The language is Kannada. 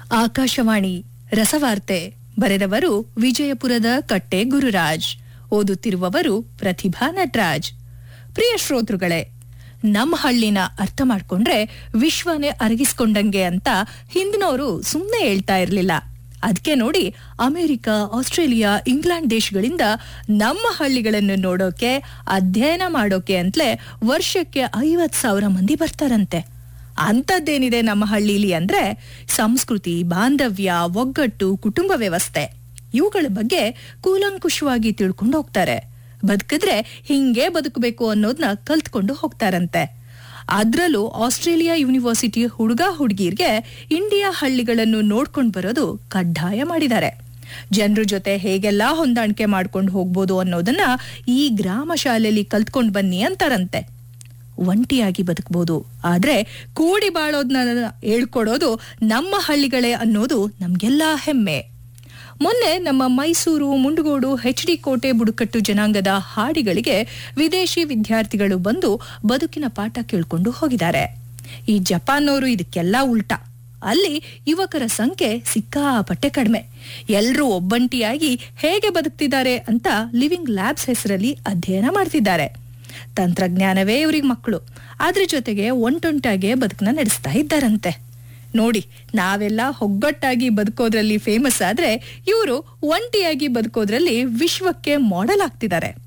ಆಕಾಶವಾಣಿ ರಸವಾರ್ತೆ ಬರೆದವರು ವಿಜಯಪುರದ ಕಟ್ಟೆ ಗುರುರಾಜ್ ಓದುತ್ತಿರುವವರು ಪ್ರತಿಭಾ ನಟರಾಜ್ ಪ್ರಿಯ ಶ್ರೋತೃಗಳೇ ನಮ್ಮ ಹಳ್ಳಿನ ಅರ್ಥ ಮಾಡ್ಕೊಂಡ್ರೆ ವಿಶ್ವನೇ ಅರಗಿಸ್ಕೊಂಡಂಗೆ ಅಂತ ಹಿಂದಿನವರು ಸುಮ್ಮನೆ ಹೇಳ್ತಾ ಇರ್ಲಿಲ್ಲ ಅದಕ್ಕೆ ನೋಡಿ ಅಮೆರಿಕ ಆಸ್ಟ್ರೇಲಿಯಾ ಇಂಗ್ಲೆಂಡ್ ದೇಶಗಳಿಂದ ನಮ್ಮ ಹಳ್ಳಿಗಳನ್ನು ನೋಡೋಕೆ ಅಧ್ಯಯನ ಮಾಡೋಕೆ ಅಂತಲೇ ವರ್ಷಕ್ಕೆ ಐವತ್ ಸಾವಿರ ಮಂದಿ ಬರ್ತಾರಂತೆ ಅಂಥದ್ದೇನಿದೆ ನಮ್ಮ ಹಳ್ಳಿಲಿ ಅಂದ್ರೆ ಸಂಸ್ಕೃತಿ ಬಾಂಧವ್ಯ ಒಗ್ಗಟ್ಟು ಕುಟುಂಬ ವ್ಯವಸ್ಥೆ ಇವುಗಳ ಬಗ್ಗೆ ಕೂಲಂಕುಷವಾಗಿ ತಿಳ್ಕೊಂಡು ಹೋಗ್ತಾರೆ ಬದುಕಿದ್ರೆ ಹಿಂಗೆ ಬದುಕಬೇಕು ಅನ್ನೋದನ್ನ ಕಲ್ತ್ಕೊಂಡು ಹೋಗ್ತಾರಂತೆ ಅದ್ರಲ್ಲೂ ಆಸ್ಟ್ರೇಲಿಯಾ ಯೂನಿವರ್ಸಿಟಿ ಹುಡುಗ ಹುಡುಗಿರ್ಗೆ ಇಂಡಿಯಾ ಹಳ್ಳಿಗಳನ್ನು ನೋಡ್ಕೊಂಡು ಬರೋದು ಕಡ್ಡಾಯ ಮಾಡಿದ್ದಾರೆ ಜನರ ಜೊತೆ ಹೇಗೆಲ್ಲ ಹೊಂದಾಣಿಕೆ ಮಾಡ್ಕೊಂಡು ಹೋಗ್ಬೋದು ಅನ್ನೋದನ್ನ ಈ ಗ್ರಾಮ ಶಾಲೆಯಲ್ಲಿ ಕಲ್ತ್ಕೊಂಡ್ ಬನ್ನಿ ಅಂತಾರಂತೆ ಒಂಟಿಯಾಗಿ ಬದುಕಬಹುದು ಆದ್ರೆ ಕೂಡಿ ಬಾಳೋದ್ನ ಹೇಳ್ಕೊಡೋದು ನಮ್ಮ ಹಳ್ಳಿಗಳೇ ಅನ್ನೋದು ನಮ್ಗೆಲ್ಲಾ ಹೆಮ್ಮೆ ಮೊನ್ನೆ ನಮ್ಮ ಮೈಸೂರು ಮುಂಡಗೋಡು ಎಚ್ ಡಿ ಕೋಟೆ ಬುಡಕಟ್ಟು ಜನಾಂಗದ ಹಾಡಿಗಳಿಗೆ ವಿದೇಶಿ ವಿದ್ಯಾರ್ಥಿಗಳು ಬಂದು ಬದುಕಿನ ಪಾಠ ಕೇಳ್ಕೊಂಡು ಹೋಗಿದ್ದಾರೆ ಈ ಜಪಾನ್ನವರು ಇದಕ್ಕೆಲ್ಲ ಉಲ್ಟಾ ಅಲ್ಲಿ ಯುವಕರ ಸಂಖ್ಯೆ ಸಿಕ್ಕಾಪಟ್ಟೆ ಕಡಿಮೆ ಎಲ್ರೂ ಒಬ್ಬಂಟಿಯಾಗಿ ಹೇಗೆ ಬದುಕ್ತಿದ್ದಾರೆ ಅಂತ ಲಿವಿಂಗ್ ಲ್ಯಾಬ್ಸ್ ಹೆಸರಲ್ಲಿ ಅಧ್ಯಯನ ಮಾಡ್ತಿದ್ದಾರೆ ತಂತ್ರಜ್ಞಾನವೇ ಇವ್ರಿಗೆ ಮಕ್ಕಳು ಅದ್ರ ಜೊತೆಗೆ ಒಂಟೊಂಟಾಗೆ ಬದುಕನ್ನ ನಡೆಸ್ತಾ ಇದ್ದಾರಂತೆ ನೋಡಿ ನಾವೆಲ್ಲ ಒಗ್ಗಟ್ಟಾಗಿ ಬದುಕೋದ್ರಲ್ಲಿ ಫೇಮಸ್ ಆದ್ರೆ ಇವರು ಒಂಟಿಯಾಗಿ ಬದುಕೋದ್ರಲ್ಲಿ ವಿಶ್ವಕ್ಕೆ ಮಾಡೆಲ್ ಆಗ್ತಿದ್ದಾರೆ